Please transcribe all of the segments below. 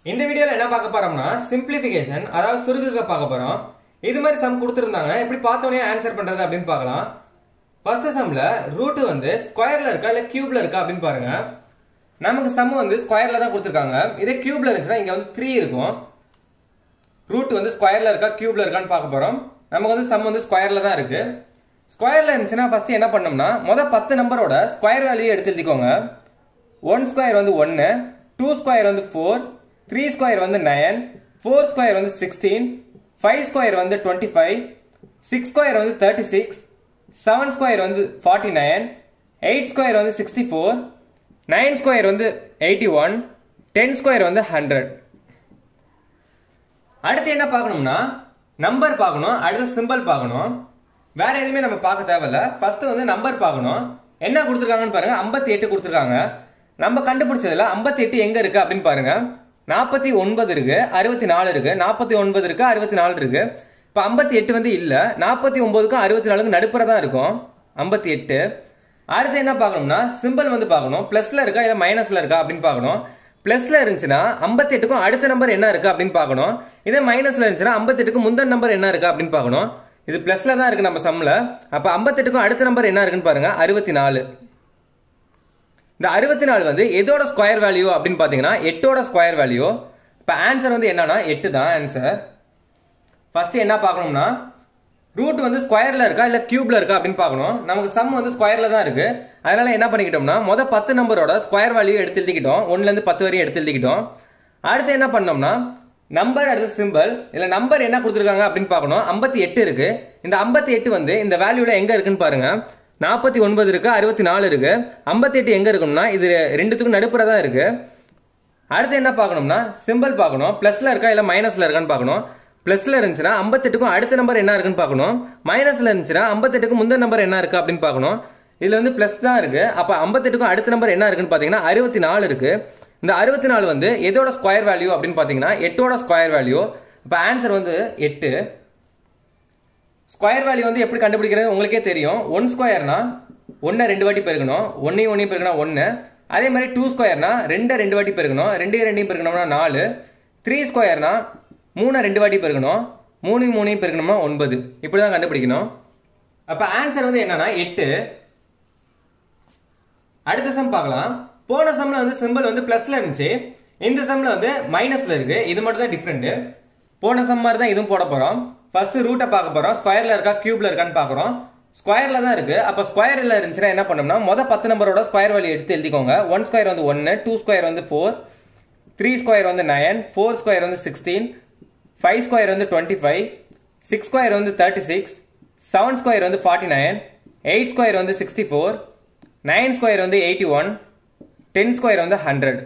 இந்த வீடியோல என்ன பார்க்க போறோம்னா சிம்பிளிஃபிகேஷன் அதாவது சுருக்குக பார்க்க போறோம் இது மாதிரி சம் கொடுத்துருந்தாங்க எப்படி பார்த்தோன்னே ஆன்சர் பண்றது அப்படின்னு பார்க்கலாம் ஃபர்ஸ்ட் சம்ல ரூட் வந்து ஸ்கொயர்ல இருக்கா இல்ல கியூப்ல இருக்கா அப்படின்னு பாருங்க நமக்கு சம் வந்து ஸ்கொயர்ல தான் கொடுத்துருக்காங்க இதே கியூப்ல இருந்துச்சுன்னா இங்க வந்து த்ரீ இருக்கும் ரூட் வந்து ஸ்கொயர்ல இருக்கா கியூப்ல இருக்கான்னு பார்க்க போறோம் நமக்கு வந்து சம் வந்து ஸ்கொயர்ல தான் இருக்கு ஸ்கொயர்ல இருந்துச்சுன்னா ஃபர்ஸ்ட் என்ன பண்ணோம்னா மொதல் பத்து நம்பரோட ஸ்கொயர் வேல்யூ எடுத்து எழுதிக்கோங்க ஒன் ஸ்கொயர் வந்து ஒன்று டூ ஸ்கொயர் வந்து ஃபோர் த்ரீ ஸ்கொயர் வந்து நயன் ஃபோர் ஸ்கொயர் வந்து சிக்ஸ்டீன் ஃபைவ் ஸ்கொயர் வந்து டுவெண்ட்டி ஃபைவ் சிக்ஸ் ஸ்கொயர் வந்து தேர்ட்டி சிக்ஸ் செவன் ஸ்கொயர் வந்து ஃபார்ட்டி நைன் எயிட் ஸ்கொயர் வந்து சிக்ஸ்டி ஃபோர் நைன் ஸ்கொயர் வந்து எயிட்டி ஒன் டென் ஸ்கொயர் வந்து hundred அடுத்து என்ன பார்க்கணும்னா நம்பர் பார்க்கணும் அடுத்து சிம்பிள் பார்க்கணும் வேற எதுவுமே நம்ம பார்க்க தேவையில்ல ஃபர்ஸ்ட் வந்து நம்பர் பார்க்கணும் என்ன கொடுத்துருக்காங்கன்னு பாருங்க ஐம்பத்தி எட்டு கொடுத்துருக்காங்க நம்ம கண்டுபிடிச்சதுல ஐம்பத்தி எட்டு எங்க இருக்கு அப்படின்னு பாருங்க நாற்பத்தி ஒன்பது இருக்கு அறுபத்தி நாலு இருக்கு நாற்பத்தி ஒன்பது இருக்கு அறுபத்தி நாலு இருக்கு இப்போ ஐம்பத்தி எட்டு வந்து இல்ல நாற்பத்தி ஒன்பதுக்கும் அறுபத்தி நாலுக்கும் நடுப்புற தான் இருக்கும் ஐம்பத்தி எட்டு அடுத்து என்ன பார்க்கணும்னா சிம்பிள் வந்து பார்க்கணும் பிளஸ்ல இருக்கா இல்ல மைனஸ்ல இருக்கா அப்படின்னு பார்க்கணும் பிளஸ்ல இருந்துச்சுன்னா ஐம்பத்தி எட்டுக்கும் அடுத்த நம்பர் என்ன இருக்கு அப்படின்னு பார்க்கணும் இதே மைனஸ்ல இருந்துச்சுன்னா ஐம்பத்தி எட்டுக்கு முந்தின நம்பர் என்ன இருக்கு அப்படின்னு பார்க்கணும் இது பிளஸ்ல தான் இருக்கு நம்ம சம்ல அப்ப ஐம்பத்தெட்டுக்கும் அடுத்த நம்பர் என்ன இருக்குன்னு பாருங்க அறுபத்தி நாலு இந்த அறுபத்தி நாலு வந்து எதோட ஸ்கொயர் வேல்யூ அப்படின்னு பாத்தீங்கன்னா எட்டோட ஸ்கொயர் வேல்யூ இப்ப ஆன்சர் வந்து என்னன்னா எட்டு தான் ஆன்சர் ஃபர்ஸ்ட் என்ன பார்க்கணும்னா ரூட் வந்து ஸ்கொயர்ல இருக்கா இல்ல கியூப்ல இருக்கா அப்படின்னு பார்க்கணும் நமக்கு சம் வந்து ஸ்கொயர்ல தான் இருக்கு அதனால என்ன பண்ணிக்கிட்டோம்னா மொதல் பத்து நம்பரோட ஸ்கொயர் வேல்யூ எடுத்து எழுதிக்கிட்டோம் ஒன்னுல இருந்து பத்து வரையும் எடுத்து எழுதிக்கிட்டோம் அடுத்து என்ன பண்ணோம்னா நம்பர் அடுத்து சிம்பிள் இதுல நம்பர் என்ன கொடுத்துருக்காங்க அப்படின்னு பார்க்கணும் ஐம்பத்தி எட்டு இருக்கு இந்த ஐம்பத்தி எட்டு வந்து இந்த வேல்யூல எங்க இருக்குன்னு பாருங்க நாற்பத்தி ஒன்பது இருக்கு அறுபத்தி நாலு இருக்கு ஐம்பத்தி எட்டு எங்க இருக்கும்னா இது ரெண்டுத்துக்கும் நடுப்புற தான் இருக்கு அடுத்து என்ன பார்க்கணும்னா சிம்பிள் பார்க்கணும் பிளஸ்ல இருக்கா இல்ல மைனஸ்ல இருக்கான்னு பார்க்கணும் பிளஸ்ல இருந்துச்சுன்னா ஐம்பத்தெட்டுக்கும் அடுத்த நம்பர் என்ன இருக்குன்னு பார்க்கணும் மைனஸ்ல இருந்துச்சுன்னா ஐம்பத்தெட்டுக்கு முந்தின நம்பர் என்ன இருக்கு அப்படின்னு பார்க்கணும் இதுல வந்து பிளஸ் தான் இருக்கு அப்ப ஐம்பத்தெட்டுக்கும் அடுத்த நம்பர் என்ன இருக்குன்னு பாத்தீங்கன்னா அறுபத்தி நாலு இருக்கு இந்த அறுபத்தி நாலு வந்து எதோட ஸ்கொயர் வேல்யூ அப்படின்னு பாத்தீங்கன்னா எட்டோட ஸ்கொயர் வேல்யூ இப்போ ஆன்சர் வந்து எட்டு ஸ்கொயர் வேல்யூ வந்து எப்படி கண்டுபிடிக்கிறது உங்களுக்கே தெரியும் ஒன் ஸ்கொயர்னா ஒன்றை ரெண்டு வாட்டி பெருக்கணும் ஒன்னையும் ஒன்றையும் பெருக்கணும் ஒன்று அதே மாதிரி டூ ஸ்கொயர்னா ரெண்டை ரெண்டு வாட்டி பெருக்கணும் ரெண்டையும் ரெண்டையும் பெருக்கணும்னா நாலு த்ரீ ஸ்கொயர்னா மூணை ரெண்டு வாட்டி பெருக்கணும் மூணையும் மூணையும் பெருக்கணும்னா ஒன்பது இப்படி தான் கண்டுபிடிக்கணும் அப்போ ஆன்சர் வந்து என்னன்னா எட்டு அடுத்த சம் பார்க்கலாம் போன சம்ல வந்து சிம்பிள் வந்து பிளஸ்ல இருந்துச்சு இந்த சம்ல வந்து மைனஸ்ல இருக்கு இது மட்டும் தான் டிஃப்ரெண்ட் போன சம் மாதிரி தான் இதுவும் போட போறோம் ஃபர்ஸ்ட் ரூட்டை பார்க்க போறோம் ஸ்கொயர்ல இருக்கா கியூப்ல இருக்கான்னு பார்க்குறோம் ஸ்கொயர்ல தான் இருக்கு அப்போ ஸ்கொயர்ல இருந்துச்சுன்னா என்ன பண்ணோம்னா மொதல் பத்து நம்பரோட ஸ்கொயர் வேல்யூ எடுத்து எழுதிக்கோங்க ஒன் ஸ்கொயர் வந்து ஒன்று டூ ஸ்கொயர் வந்து ஃபோர் த்ரீ ஸ்கொயர் வந்து நயன் ஃபோர் ஸ்கொயர் வந்து சிக்ஸ்டீன் ஃபைவ் ஸ்கொயர் வந்து டுவெண்ட்டி ஃபைவ் சிக்ஸ் ஸ்கொயர் வந்து தேர்ட்டி சிக்ஸ் செவன் ஸ்கொயர் வந்து ஃபார்ட்டி நைன் எயிட் ஸ்கொயர் வந்து சிக்ஸ்டி ஃபோர் நைன் ஸ்கொயர் வந்து எயிட்டி ஒன் டென் ஸ்கொயர் வந்து hundred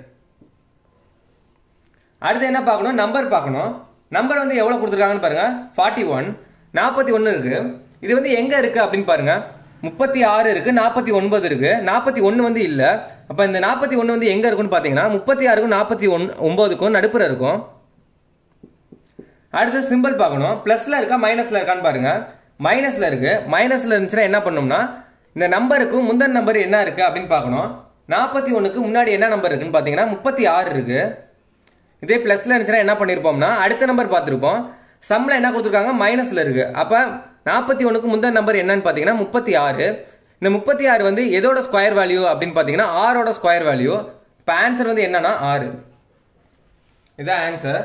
அடுத்து என்ன பார்க்கணும் நம்பர் பார்க்கணும் நம்பர் வந்து எவ்வளோ கொடுத்துருக்காங்கன்னு பாருங்க ஃபார்ட்டி ஒன் நாற்பத்தி ஒன்று இருக்கு இது வந்து எங்க இருக்கு அப்படின்னு பாருங்க முப்பத்தி ஆறு இருக்கு நாற்பத்தி ஒன்பது இருக்கு நாற்பத்தி ஒன்று வந்து இல்லை அப்போ இந்த நாற்பத்தி ஒன்று வந்து எங்க இருக்குன்னு பார்த்தீங்கன்னா முப்பத்தி ஆறுக்கும் நாற்பத்தி ஒன் ஒன்பதுக்கும் நடுப்புற இருக்கும் அடுத்து சிம்பிள் பார்க்கணும் பிளஸ்ல இருக்கா மைனஸ்ல இருக்கான்னு பாருங்க மைனஸ்ல இருக்கு மைனஸ்ல இருந்துச்சுன்னா என்ன பண்ணணும்னா இந்த நம்பருக்கும் முந்தின நம்பர் என்ன இருக்கு அப்படின்னு பார்க்கணும் நாற்பத்தி ஒன்றுக்கு முன்னாடி என்ன நம்பர் இருக்குன்னு பார்த்தீங்கன்னா முப்பத்தி ஆறு இருக்கு இதே பிளஸ்ல இருந்துச்சுன்னா என்ன பண்ணிருப்போம்னா அடுத்த நம்பர் பார்த்துருப்போம் சம்ல என்ன கொடுத்துருக்காங்க மைனஸ்ல இருக்கு அப்ப நாற்பத்தி ஒன்றுக்கு முந்தின நம்பர் என்னன்னு பார்த்தீங்கன்னா முப்பத்தி ஆறு இந்த முப்பத்தி ஆறு வந்து எதோட ஸ்கொயர் வேல்யூ அப்படின்னு பார்த்தீங்கன்னா ஆறோட ஸ்கொயர் வேல்யூ இப்போ ஆன்சர் வந்து என்னன்னா ஆறு இதான் ஆன்சர்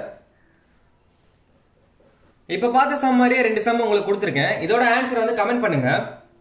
இப்ப பார்த்த சம் மாதிரியே ரெண்டு சம் உங்களுக்கு கொடுத்துருக்கேன் இதோட ஆன்சர் வந்து கமெண்ட் பண்ணுங்க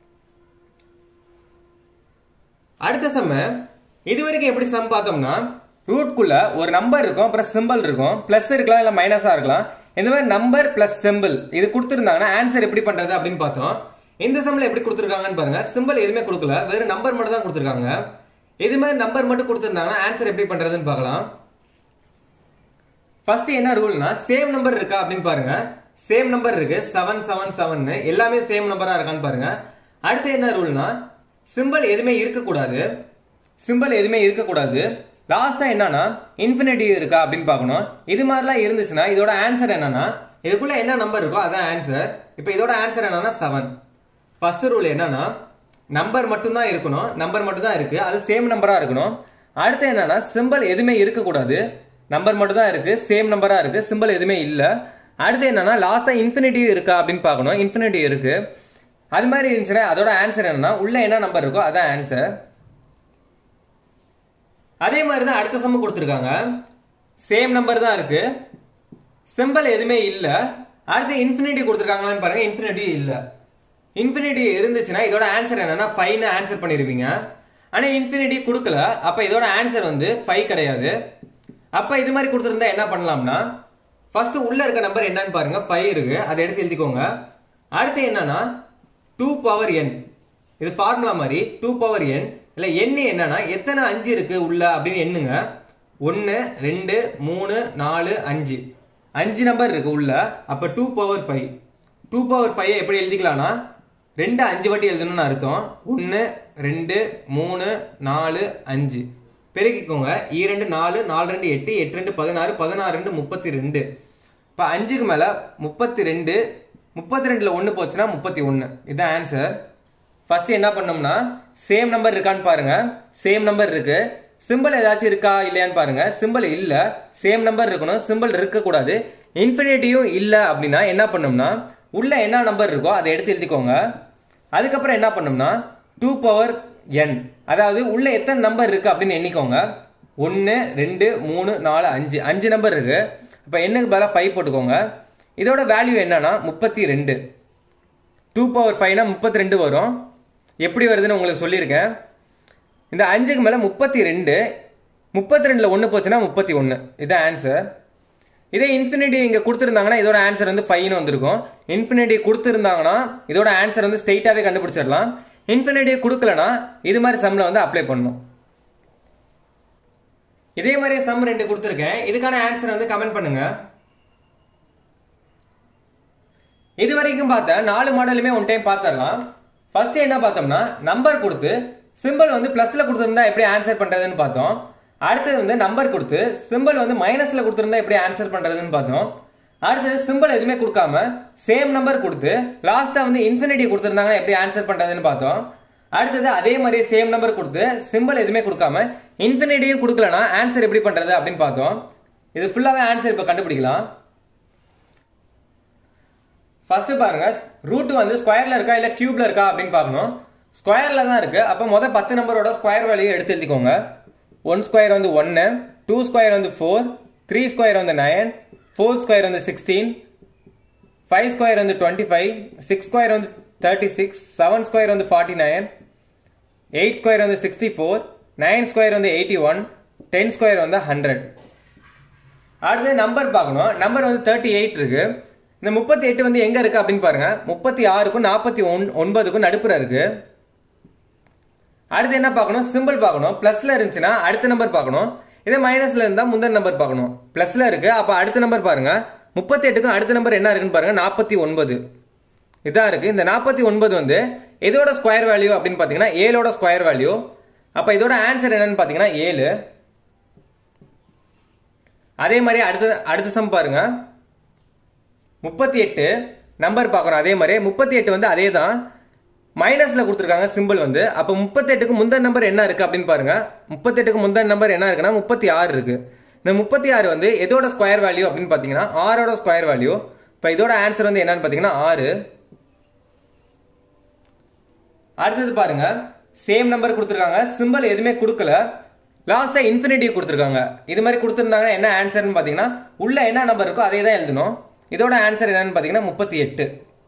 அடுத்த சம்ம இது வரைக்கும் எப்படி சம் பார்த்தோம்னா ரூட்குள்ள ஒரு நம்பர் இருக்கும் அப்புறம் சிம்பிள் இருக்கும் பிளஸ் இருக்கலாம் இல்ல மைனஸா இருக்கலாம் இந்த மாதிரி நம்பர் பிளஸ் சிம்பிள் இது கொடுத்துருந்தாங்கன்னா ஆன்சர் எப்படி பண்றது அப்படின்னு பார்த்தோம் இந்த சம்ல எப்படி கொடுத்துருக்காங்கன்னு பாருங்க சிம்பிள் எதுவுமே கொடுக்கல வெறும் நம்பர் மட்டும் தான் கொடுத்துருக்காங்க இது மாதிரி நம்பர் மட்டும் கொடுத்துருந்தாங்கன்னா ஆன்சர் எப்படி பண்றதுன்னு பார்க்கலாம் ஃபர்ஸ்ட் என்ன ரூல்னா சேம் நம்பர் இருக்கா அப்படின்னு பாருங்க சேம் நம்பர் இருக்கு செவன் செவன் செவன் எல்லாமே சேம் நம்பரா இருக்கான்னு பாருங்க அடுத்து என்ன ரூல்னா சிம்பிள் எதுவுமே இருக்கக்கூடாது சிம்பிள் எதுவுமே இருக்கக்கூடாது லாஸ்டா என்னன்னா இன்ஃபினிட்டி இருக்கா அப்படின்னு பார்க்கணும் இது மாதிரிலாம் இருந்துச்சுன்னா இதோட ஆன்சர் என்னன்னா இதுக்குள்ள என்ன நம்பர் இருக்கோ அதான் ஆன்சர் இப்போ இதோட ஆன்சர் என்னன்னா செவன் ஃபர்ஸ்ட் ரூல் என்னன்னா நம்பர் மட்டும் தான் இருக்கணும் நம்பர் மட்டும் தான் இருக்கு அது சேம் நம்பரா இருக்கணும் அடுத்து என்னன்னா சிம்பிள் எதுவுமே இருக்கக்கூடாது நம்பர் மட்டும் தான் இருக்கு சேம் நம்பரா இருக்கு சிம்பிள் எதுவுமே இல்ல அடுத்து என்னன்னா லாஸ்டா இன்ஃபினிட்டி இருக்கா அப்படின்னு பார்க்கணும் இன்ஃபினிட்டி இருக்கு அது மாதிரி இருந்துச்சுன்னா அதோட ஆன்சர் என்னன்னா உள்ள என்ன நம்பர் இருக்கோ அதான் ஆன்சர் அதே மாதிரி தான் அடுத்த சம்மு கொடுத்துருக்காங்க சேம் நம்பர் தான் இருக்கு சிம்பிள் எதுவுமே இல்ல அடுத்து இன்ஃபினிட்டி கொடுத்துருக்காங்களான்னு பாருங்க இன்ஃபினிட்டி இல்ல இன்ஃபினிட்டி இருந்துச்சுன்னா இதோட ஆன்சர் என்னன்னா ஃபைவ்னு ஆன்சர் பண்ணிருப்பீங்க ஆனா இன்ஃபினிட்டி கொடுக்கல அப்ப இதோட ஆன்சர் வந்து ஃபைவ் கிடையாது அப்ப இது மாதிரி கொடுத்துருந்தா என்ன பண்ணலாம்னா ஃபர்ஸ்ட் உள்ள இருக்க நம்பர் என்னன்னு பாருங்க ஃபைவ் இருக்கு அதை எடுத்து எழுதிக்கோங்க அடுத்து என்னன்னா டூ பவர் என் இது ஃபார்முலா மாதிரி டூ பவர் என் இல்ல எண்ணு என்னன்னா எத்தனை அஞ்சு இருக்கு உள்ள அப்படின்னு எண்ணுங்க ஒன்னு ரெண்டு மூணு நாலு அஞ்சு அஞ்சு நம்பர் இருக்கு உள்ள அப்ப two power five two power five எப்படி எழுதிக்கலாம்னா ரெண்டு அஞ்சு வாட்டி எழுதணும்னு அர்த்தம் ஒன்று ரெண்டு மூணு நாலு அஞ்சு பெருக்கிக்கோங்க இரண்டு நாலு நாலு ரெண்டு எட்டு எட்டு ரெண்டு பதினாறு பதினாறு ரெண்டு முப்பத்தி ரெண்டு இப்போ அஞ்சுக்கு மேலே முப்பத்தி ரெண்டு முப்பத்தி ரெண்டில் ஒன்று போச்சுன்னா முப்பத்தி ஒன்று இதுதான் ஆன்சர் ஃபர்ஸ்ட் என்ன பண்ணோம்னா சேம் நம்பர் இருக்கான்னு பாருங்க சேம் நம்பர் இருக்கு சிம்பிள் ஏதாச்சும் இருக்கா இல்லையான்னு பாருங்க சிம்பிள் இல்ல சேம் நம்பர் இருக்கணும் சிம்பிள் இருக்கக்கூடாது இன்ஃபினிட்டியும் இல்ல அப்படின்னா என்ன பண்ணோம்னா உள்ள என்ன நம்பர் இருக்கோ அதை எடுத்து எழுதிக்கோங்க அதுக்கப்புறம் என்ன பண்ணோம்னா டூ பவர் என் அதாவது உள்ள எத்தனை நம்பர் இருக்கு அப்படின்னு எண்ணிக்கோங்க ஒன்று ரெண்டு மூணு நாலு அஞ்சு அஞ்சு நம்பர் இருக்கு அப்போ எண்ணுக்கு பதிலாக ஃபைவ் போட்டுக்கோங்க இதோட வேல்யூ என்னன்னா முப்பத்தி ரெண்டு டூ பவர் ஃபைவ்னா முப்பத்தி ரெண்டு வரும் எப்படி வருதுன்னு உங்களுக்கு சொல்லியிருக்கேன் இந்த அஞ்சுக்கு மேலே முப்பத்தி ரெண்டு முப்பத்தி ரெண்டில் ஒன்று போச்சுன்னா முப்பத்தி ஒன்று இதுதான் ஆன்சர் இதே இன்ஃபினிட்டி இங்கே கொடுத்துருந்தாங்கன்னா இதோட ஆன்சர் வந்து ஃபைவ்னு வந்திருக்கும் இன்ஃபினிட்டி கொடுத்துருந்தாங்கன்னா இதோட ஆன்சர் வந்து ஸ்ட்ரெயிட்டாகவே கண்டுபிடிச்சிடலாம் இன்ஃபினிட்டி கொடுக்கலனா இது மாதிரி சம்மில் வந்து அப்ளை பண்ணணும் இதே மாதிரி சம் ரெண்டு கொடுத்துருக்கேன் இதுக்கான ஆன்சர் வந்து கமெண்ட் பண்ணுங்க இது வரைக்கும் பார்த்த நாலு மாடலுமே ஒன் டைம் பார்த்துடலாம் ஃபர்ஸ்ட் என்ன பார்த்தோம்னா நம்பர் கொடுத்து சிம்பிள் வந்து பிளஸ்ல கொடுத்துருந்தா எப்படி ஆன்சர் பண்றதுன்னு பார்த்தோம் அடுத்தது வந்து நம்பர் கொடுத்து சிம்பிள் வந்து மைனஸ்ல கொடுத்துருந்தா எப்படி ஆன்சர் பண்றதுன்னு பார்த்தோம் அடுத்தது சிம்பிள் எதுவுமே கொடுக்காம சேம் நம்பர் கொடுத்து லாஸ்டா வந்து இன்ஃபினிட்டி கொடுத்துருந்தாங்கன்னா எப்படி ஆன்சர் பண்றதுன்னு பார்த்தோம் அடுத்தது அதே மாதிரி சேம் நம்பர் கொடுத்து சிம்பிள் எதுவுமே கொடுக்காம இன்ஃபினிட்டியும் கொடுக்கலனா ஆன்சர் எப்படி பண்றது அப்படின்னு பார்த்தோம் இது ஃபுல்லாவே ஆன்சர் இப்போ கண்டுபிடிக்கலாம் ஃபர்ஸ்ட் பாருங்க ரூட் வந்து ஸ்கொயர்ல இருக்கா இல்ல கியூப்ல இருக்கா அப்படின்னு பார்க்கணும் ஸ்கொயர்ல தான் இருக்கு அப்ப மொதல் பத்து நம்பரோட ஸ்கொயர் வேல்யூ எடுத்து எழுதிக்கோங்க ஒன் ஸ்கொயர் வந்து ஒன்னு டூ ஸ்கொயர் வந்து ஃபோர் த்ரீ ஸ்கொயர் வந்து நைன் ஃபோர் ஸ்கொயர் வந்து சிக்ஸ்டீன் ஃபைவ் ஸ்கொயர் வந்து டுவெண்ட்டி ஃபைவ் சிக்ஸ் ஸ்கொயர் வந்து தேர்ட்டி சிக்ஸ் செவன் ஸ்கொயர் வந்து ஃபார்ட்டி நைன் எயிட் ஸ்கொயர் வந்து சிக்ஸ்டி ஃபோர் நைன் ஸ்கொயர் வந்து எயிட்டி ஒன் டென் ஸ்கொயர் வந்து hundred அடுத்து நம்பர் பார்க்கணும் நம்பர் வந்து தேர்ட்டி எயிட் இருக்கு இந்த முப்பத்தி எட்டு வந்து எங்க இருக்கு அப்படின்னு பாருங்க முப்பத்தி ஆறுக்கும் நாற்பத்தி ஒன் ஒன்பதுக்கும் நடுப்புற இருக்கு அடுத்து என்ன பார்க்கணும் சிம்பிள் பார்க்கணும் பிளஸ்ல இருந்துச்சுன்னா அடுத்த நம்பர் பார்க்கணும் இதே மைனஸ்ல இருந்தா முந்தின நம்பர் பார்க்கணும் பிளஸ்ல இருக்கு அப்ப அடுத்த நம்பர் பாருங்க முப்பத்தி எட்டுக்கும் அடுத்த நம்பர் என்ன இருக்குன்னு பாருங்க நாற்பத்தி ஒன்பது இதான் இருக்கு இந்த நாற்பத்தி ஒன்பது வந்து எதோட ஸ்கொயர் வேல்யூ அப்படின்னு பாத்தீங்கன்னா ஏழோட ஸ்கொயர் வேல்யூ அப்ப இதோட ஆன்சர் என்னன்னு பாத்தீங்கன்னா ஏழு அதே மாதிரி அடுத்த அடுத்த சம் பாருங்க முப்பத்தி எட்டு நம்பர் பார்க்குறோம் அதே மாதிரி முப்பத்தி எட்டு வந்து அதே தான் மைனஸ்ல கொடுத்துருக்காங்க சிம்பிள் வந்து அப்போ முப்பத்தெட்டுக்கு முந்தன் நம்பர் என்ன இருக்கு அப்படின்னு பாருங்க முப்பத்தெட்டுக்கு முந்தன் நம்பர் என்ன இருக்குன்னா முப்பத்தி ஆறு இருக்கு இந்த முப்பத்தி ஆறு வந்து எதோட ஸ்கொயர் வேல்யூ அப்படின்னு பார்த்தீங்கன்னா ஆறோட ஸ்கொயர் வேல்யூ இப்போ இதோட ஆன்சர் வந்து என்னன்னு பார்த்தீங்கன்னா ஆறு அடுத்தது பாருங்க சேம் நம்பர் கொடுத்துருக்காங்க சிம்பிள் எதுவுமே கொடுக்கல லாஸ்டா இன்ஃபினிட்டி கொடுத்துருக்காங்க இது மாதிரி கொடுத்துருந்தாங்கன்னா என்ன ஆன்சர்னு பார்த்தீங்கன்னா உள்ள என்ன நம்பர் இருக்கோ அதே தான் எழுதணும் இதோட ஆன்சர் என்னன்னு பார்த்தீங்கன்னா முப்பத்தி எட்டு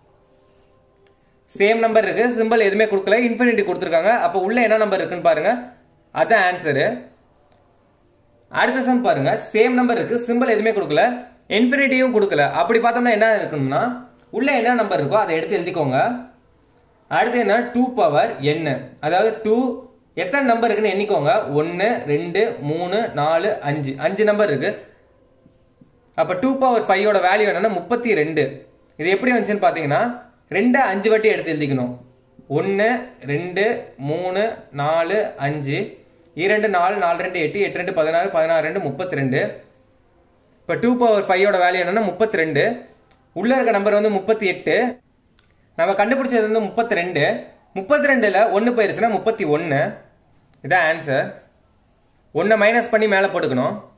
சேம் நம்பர் இருக்கு சிம்பிள் எதுவுமே கொடுக்கல இன்ஃபினிட்டி கொடுத்துருக்காங்க அப்போ உள்ள என்ன நம்பர் இருக்குன்னு பாருங்க அதான் ஆன்சரு அடுத்த சம் பாருங்க சேம் நம்பர் இருக்கு சிம்பிள் எதுவுமே கொடுக்கல இன்ஃபினிட்டியும் கொடுக்கல அப்படி பார்த்தோம்னா என்ன இருக்கணும்னா உள்ள என்ன நம்பர் இருக்கோ அதை எடுத்து எழுதிக்கோங்க அடுத்து என்ன டூ பவர் என்ன அதாவது டூ எத்தனை நம்பர் இருக்குன்னு எண்ணிக்கோங்க ஒன்று ரெண்டு மூணு நாலு அஞ்சு அஞ்சு நம்பர் இருக்கு அப்போ டூ பவர் ஃபைவோட வேல்யூ என்னன்னா முப்பத்தி ரெண்டு இது எப்படி வந்துச்சுன்னு பார்த்தீங்கன்னா ரெண்டு அஞ்சு வாட்டி எடுத்து எழுதிக்கணும் ஒன்று ரெண்டு மூணு நாலு அஞ்சு இரண்டு நாலு நாலு ரெண்டு எட்டு எட்டு ரெண்டு பதினாறு பதினாறு ரெண்டு முப்பத்தி ரெண்டு இப்போ டூ பவர் ஃபைவோட வேல்யூ என்னன்னா முப்பத்தி ரெண்டு உள்ளே இருக்க நம்பர் வந்து முப்பத்தி எட்டு நம்ம கண்டுபிடிச்சது வந்து முப்பத்தி ரெண்டு முப்பத்தி ரெண்டில் ஒன்று போயிருச்சுன்னா முப்பத்தி ஒன்று இதான் ஆன்சர் ஒன்றை மைனஸ் பண்ணி மேலே போட்டுக்கணும்